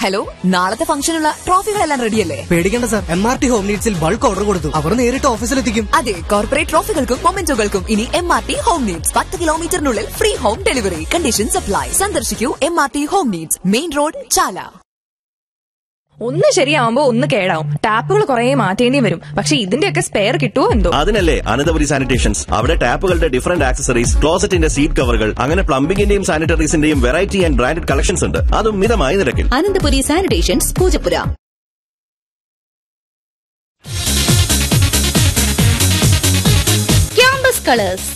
hello നാളത്തെ ഫംഗ്ഷനുള്ള ട്രോഫികളെല്ലാം റെഡിയല്ലേ പേടിക്കേണ്ട sir M R T home നീഡ്സിൽ ബൾക്ക് ഓർഡർ കൊടുത്തു അവർ നേരിട്ട് ഓഫീസിലെത്തിക്കും അതെ കോർപ്പറേറ്റ് ട്രോഫികൾക്കും മൊമെന്റോകൾക്കും ഇനി M R T home needs പത്ത് കിലോമീറ്ററിനുള്ളിൽ free home delivery conditions apply സന്ദർശിക്കൂ M R T home needs main road Chala ഒന്ന് ശരിയാവുമ്പോ ഒന്ന് കേടാവും ടാപ്പുകൾ കുറെ മാറ്റേണ്ടി വരും പക്ഷെ ഇതിന്റെയൊക്കെ സ്പെയർ കിട്ടുമോ എന്തോ അതിനല്ലേ അനന്തപുരി സാനിറ്റേഷൻസ് അവിടെ ടാപ്പുകളുടെ ഡിഫറന്റ് ആക്സസറീസ് ക്ലോസറ്റിന്റെ സീറ്റ് കവറുകൾ അങ്ങനെ പ്ലംബിംഗിന്റെയും സാനിറ്ററീസിന്റെയും വെറൈറ്റി ആൻഡ് ബ്രാൻഡഡ് കളക്ഷൻസ് ഉണ്ട് അതും മിതമായ നിരക്കിൽ Ananthapuri sanitations Poojappura campus colours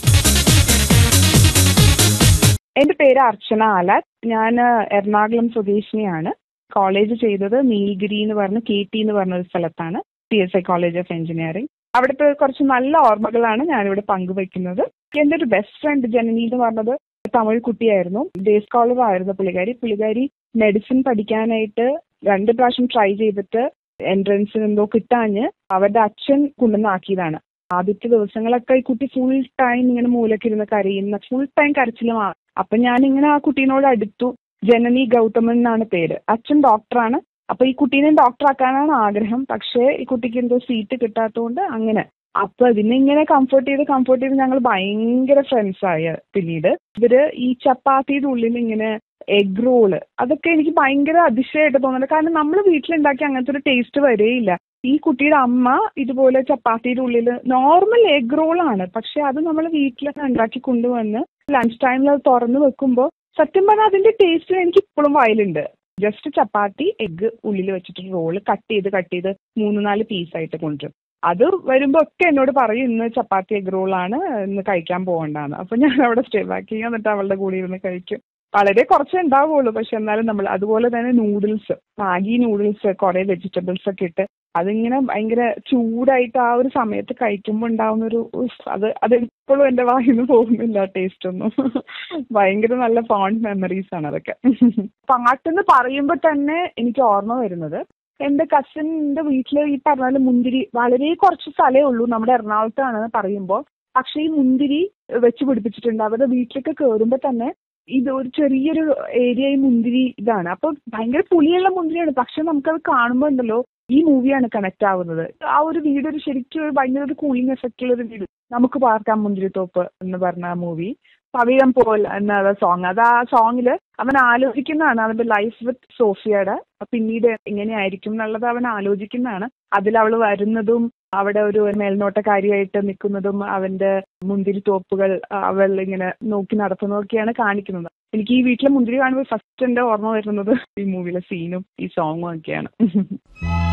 എന്റെ പേര് അർച്ചന ആലാറ്റ് ഞാൻ എറണാകുളം സ്വദേശിനിയാണ് കോളേജ് ചെയ്തത് നീൽഗിരി എന്ന് പറഞ്ഞ കെ ടി എന്ന് പറഞ്ഞ ഒരു സ്ഥലത്താണ് P S I college of engineering അവിടുത്തെ കുറച്ച് നല്ല ഓർമ്മകളാണ് ഞാനിവിടെ പങ്കുവയ്ക്കുന്നത് എന്റെ ഒരു ബെസ്റ്റ് ഫ്രണ്ട് ജനനി എന്ന് പറഞ്ഞത് തമിഴ് കുട്ടിയായിരുന്നു ഡേ സ്കോളർ ആയിരുന്നു പുള്ളിക്കാരി പുള്ളിക്കാരി മെഡിസിൻ പഠിക്കാനായിട്ട് രണ്ട് പ്രാവശ്യം ട്രൈ ചെയ്തിട്ട് എൻട്രൻസിന് എന്തോ കിട്ടാഞ്ഞ് അവരുടെ അച്ഛൻ കൊണ്ടുവന്നാക്കിയതാണ് ആദ്യത്തെ ദിവസങ്ങളൊക്കെ ഈ കുട്ടി ഫുൾ ടൈം ഇങ്ങനെ മൂലക്കിരുന്ന് കരയുന്ന ഫുൾ ടൈം കരച്ചിലുമാണ് അപ്പൊ ഞാൻ ഇങ്ങനെ ആ കുട്ടീനോട് അടുത്തു ജനനി ഗൗതമൻ എന്നാണ് പേര് അച്ഛൻ ഡോക്ടറാണ് അപ്പൊ ഈ കുട്ടീനെ ഡോക്ടർ ആക്കാനാണ് ആഗ്രഹം പക്ഷേ ഈ കുട്ടിക്ക് എന്തോ സീറ്റ് കിട്ടാത്തതുകൊണ്ട് അങ്ങനെ അപ്പൊ ഇതിനെ ഇങ്ങനെ കംഫർട്ട് ചെയ്ത് കംഫർട്ട് ചെയ്ത് ഞങ്ങൾ ഭയങ്കര ഫ്രണ്ട്സ് ആയ പിന്നീട് ഇവര് ഈ ചപ്പാത്തിയുടെ ഉള്ളിൽ ഇങ്ങനെ എഗ് റോള് അതൊക്കെ എനിക്ക് ഭയങ്കര അതിശയമായിട്ട് തോന്നുന്നുണ്ട് കാരണം നമ്മൾ വീട്ടിലുണ്ടാക്കി അങ്ങനത്തെ ഒരു ടേസ്റ്റ് വരെയില്ല ഈ കുട്ടിയുടെ അമ്മ ഇതുപോലെ ചപ്പാത്തിയുടെ ഉള്ളിൽ നോർമൽ എഗ് റോളാണ് പക്ഷെ അത് നമ്മൾ വീട്ടിൽ ഉണ്ടാക്കി കൊണ്ടുവന്ന് ലഞ്ച് ടൈമിൽ അത് തുറന്ന് വെക്കുമ്പോൾ സത്യം പറഞ്ഞാൽ അതിന്റെ ടേസ്റ്റ് എനിക്ക് ഇപ്പോഴും വയലുണ്ട് ജസ്റ്റ് ചപ്പാത്തി എഗ്ഗ് ഉള്ളിൽ വെച്ചിട്ട് റോള് കട്ട് ചെയ്ത് കട്ട് ചെയ്ത് മൂന്ന് നാല് പീസായിട്ട് കൊണ്ടുവരും അത് വരുമ്പോ ഒക്കെ എന്നോട് പറയും ഇന്ന് ചപ്പാത്തി എഗ് റോളാണ് ഇന്ന് കഴിക്കാൻ പോകണ്ടെന്ന് അപ്പൊ ഞാൻ അവിടെ സ്റ്റേ ബാക്ക് ചെയ്യും എന്നിട്ട് അവളുടെ കൂടെ ഇരുന്ന് കഴിക്കും വളരെ കുറച്ചേ ഉണ്ടാവുള്ളൂ പക്ഷെ എന്നാലും നമ്മൾ അതുപോലെ തന്നെ നൂഡിൽസ് മാഗി നൂഡിൽസ് കുറെ വെജിറ്റബിൾസ് ഒക്കെ ഇട്ട് അതിങ്ങനെ ഭയങ്കര ചൂടായിട്ട് ആ ഒരു സമയത്ത് കഴിക്കുമ്പോൾ ഉണ്ടാവുന്ന ഒരു ഉഫ്, അത് അത് ഇപ്പോഴും എന്റെ വായിൽ നിന്ന് പോകുന്നില്ല ടേസ്റ്റ് ഒന്നും ഭയങ്കര നല്ല ഫോണ്ട് മെമ്മറീസ് ആണ് അതൊക്കെ പാട്ടെന്ന് പറയുമ്പോൾ തന്നെ എനിക്ക് ഓർമ്മ വരുന്നത് എന്റെ കസിന്റെ വീട്ടിൽ ഈ പറഞ്ഞ പോലെ മുന്തിരി വളരെ കുറച്ച് സ്ഥലമേ ഉള്ളൂ നമ്മുടെ എറണാകുളത്താണെന്ന് പറയുമ്പോൾ പക്ഷേ ഈ മുന്തിരി വെച്ച് പിടിപ്പിച്ചിട്ടുണ്ട് അവരുടെ വീട്ടിലേക്ക് കയറുമ്പോൾ തന്നെ ഇത് ഒരു ചെറിയൊരു ഏരിയ ഈ മുന്തിരി ഇതാണ് അപ്പൊ ഭയങ്കര പുളിയുള്ള മുന്തിരിയാണ് പക്ഷെ നമുക്കത് കാണുമ്പോൾ ഉണ്ടല്ലോ ഈ മൂവിയാണ് കണക്ട് ആവുന്നത് ആ ഒരു വീട് ഒരു ശരിക്കും ഒരു ഭയങ്കര ഒരു കൂളിംഗ് എഫക്റ്റ് ഉള്ള ഒരു വീട് നമുക്ക് പാർക്കാം മുന്തിരിത്തോപ്പ് എന്ന് പറഞ്ഞ ആ മൂവി പവിഴം പോൽ എന്ന സോങ് അത് ആ സോങ്ങില് അവൻ ആലോചിക്കുന്നതാണ് അവന്റെ ലൈഫ് വിത്ത് സോഫിയയുടെ പിന്നീട് എങ്ങനെയായിരിക്കും എന്നുള്ളത് അവൻ ആലോചിക്കുന്നതാണ് അതിൽ അവൾ വരുന്നതും അവിടെ ഒരു മേൽനോട്ടക്കാരിയായിട്ട് നിൽക്കുന്നതും അവന്റെ മുന്തിരി തോപ്പുകൾ അവൾ ഇങ്ങനെ നോക്കി നടത്തുന്നതൊക്കെയാണ് കാണിക്കുന്നത് എനിക്ക് ഈ വീട്ടിലെ മുന്തിരി കാണുമ്പോൾ ഫസ്റ്റ് എന്റെ ഓർമ്മ വരുന്നത് ഈ മൂവിയിലെ സീനും ഈ സോങ്ങും ഒക്കെയാണ്